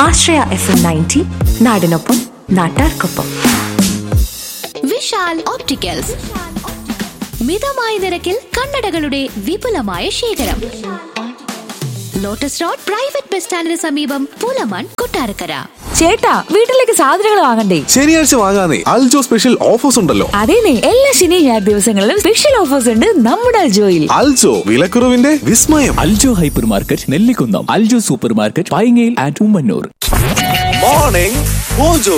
ആശ്രയ F M ninety നാടിനൊപ്പം നാട്ടാർക്കൊപ്പം Vishal opticals മിതമായ നിരക്കിൽ കണ്ണടകളുടെ വിപുലമായ ശേഖരം ലോട്ടസ് റോഡ് പ്രൈവറ്റ് ബസ് സ്റ്റാൻഡിന് സമീപം പൂലമാൻ കൊട്ടാരക്കര ചേട്ടാ വീട്ടിലേക്ക് സാധനങ്ങൾ വാങ്ങണ്ടേ ശനിയാഴ്ച വാങ്ങാനേ അൽജോ സ്പെഷ്യൽ ഓഫേഴ്സ് ഉണ്ടല്ലോ അതേനെ എല്ലാ ശനി ഞായർ ദിവസങ്ങളിലും സ്പെഷ്യൽ ഓഫേഴ്സ് ഉണ്ട് നമ്മുടെ അൽജോയിൽ അൽജോ വിലക്കുറവിന്റെ വിസ്മയം Aljo hypermarket Nellikunnam Aljo supermarket പൈങ്ങയിൽ and Ummannoor morning mojo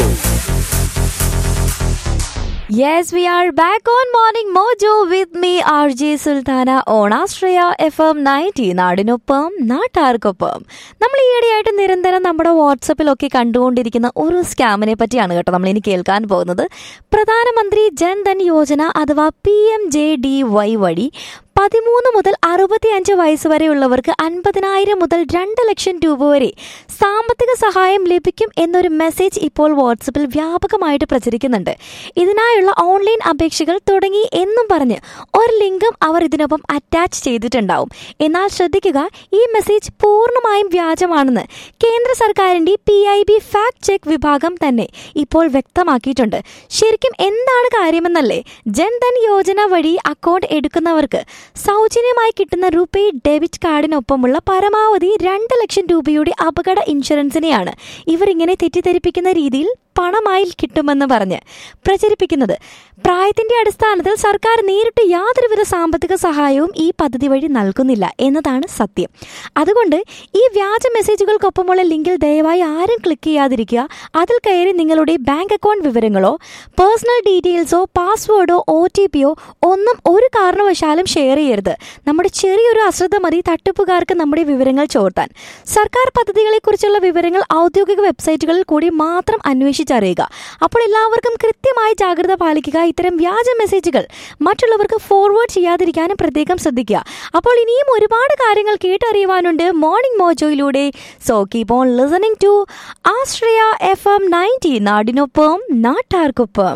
Yes, we are back on Morning Mojo with me, RJ Sultana on Astraya FM 90 നാടിനൊപ്പം നാട്ടാർക്കൊപ്പം നമ്മൾ ഈയിടെയായിട്ട് നിരന്തരം നമ്മുടെ വാട്സപ്പിലൊക്കെ കണ്ടുകൊണ്ടിരിക്കുന്ന ഒരു സ്കാമിനെ പറ്റിയാണ് കേട്ടോ നമ്മൾ ഇനി കേൾക്കാൻ പോകുന്നത് പ്രധാനമന്ത്രി ജൻധൻ യോജന അഥവാ P M J D Y വഴി പതിമൂന്ന് മുതൽ അറുപത്തിയഞ്ച് വയസ്സ് വരെയുള്ളവർക്ക് അൻപതിനായിരം മുതൽ രണ്ട് ലക്ഷം രൂപ വരെ സാമ്പത്തിക സഹായം ലഭിക്കും എന്നൊരു മെസ്സേജ് ഇപ്പോൾ വാട്സപ്പിൽ വ്യാപകമായിട്ട് പ്രചരിക്കുന്നുണ്ട് ഇതിനായുള്ള ഓൺലൈൻ അപേക്ഷകൾ തുടങ്ങി എന്നും പറഞ്ഞ് ഒരു ലിങ്കും അവർ ഇതിനൊപ്പം അറ്റാച്ച് ചെയ്തിട്ടുണ്ടാവും എന്നാൽ ശ്രദ്ധിക്കുക ഈ മെസ്സേജ് പൂർണ്ണമായും വ്യാജമാണെന്ന് കേന്ദ്ര സർക്കാരിന്റെ P I B fact check വിഭാഗം തന്നെ ഇപ്പോൾ വ്യക്തമാക്കിയിട്ടുണ്ട് ശരിക്കും എന്താണ് കാര്യമെന്നല്ലേ ജൻധൻ യോജന വഴി അക്കൗണ്ട് എടുക്കുന്നവർക്ക് സൗജന്യമായി കിട്ടുന്ന റുപേ ഡെബിറ്റ് കാർഡിനൊപ്പമുള്ള പരമാവധി രണ്ട് ലക്ഷം രൂപയുടെ അപകട ഇൻഷുറൻസിനെയാണ് ഇവർ ഇങ്ങനെ തെറ്റിദ്ധരിപ്പിക്കുന്ന രീതിയിൽ പണമായി കിട്ടുമെന്ന് പറഞ്ഞ് പ്രചരിപ്പിക്കുന്നത് പ്രായത്തിന്റെ അടിസ്ഥാനത്തിൽ സർക്കാർ നേരിട്ട് യാതൊരുവിധ സാമ്പത്തിക സഹായവും ഈ പദ്ധതി വഴി നൽകുന്നില്ല എന്നതാണ് സത്യം അതുകൊണ്ട് ഈ വ്യാജ മെസ്സേജുകൾക്കൊപ്പമുള്ള ലിങ്കിൽ ദയവായി ആരും ക്ലിക്ക് ചെയ്യാതിരിക്കുക അതിൽ കയറി നിങ്ങളുടെ ബാങ്ക് അക്കൗണ്ട് വിവരങ്ങളോ പേഴ്സണൽ ഡീറ്റെയിൽസോ പാസ്വേഡോ ഒ ടി പിയോ ഒന്നും ഒരു കാരണവശാലും ഷെയർ ചെയ്യരുത് നമ്മുടെ ചെറിയൊരു അശ്രദ്ധ മതി തട്ടിപ്പുകാർക്ക് നമ്മുടെ വിവരങ്ങൾ ചോർത്താൻ സർക്കാർ പദ്ധതികളെക്കുറിച്ചുള്ള വിവരങ്ങൾ ഔദ്യോഗിക വെബ്സൈറ്റുകളിൽ കൂടി മാത്രം അന്വേഷിച്ചറിയുക അപ്പോൾ എല്ലാവർക്കും കൃത്യമായി ജാഗ്രത പാലിക്കുക ഇത്തരം വ്യാജ മെസ്സേജുകൾ മറ്റുള്ളവർക്ക് ഫോർവേഡ് ചെയ്യാതിരിക്കാനും പ്രത്യേകം ശ്രദ്ധിക്കുക അപ്പോൾ ഇനിയും ഒരുപാട് കാര്യങ്ങൾ കേട്ടറിയുവാനുണ്ട് മോർണിംഗ് മോജോയിലൂടെ so keep on listening to Ashraya F M ninety നാടിനൊപ്പം നാട്ടാർക്കൊപ്പം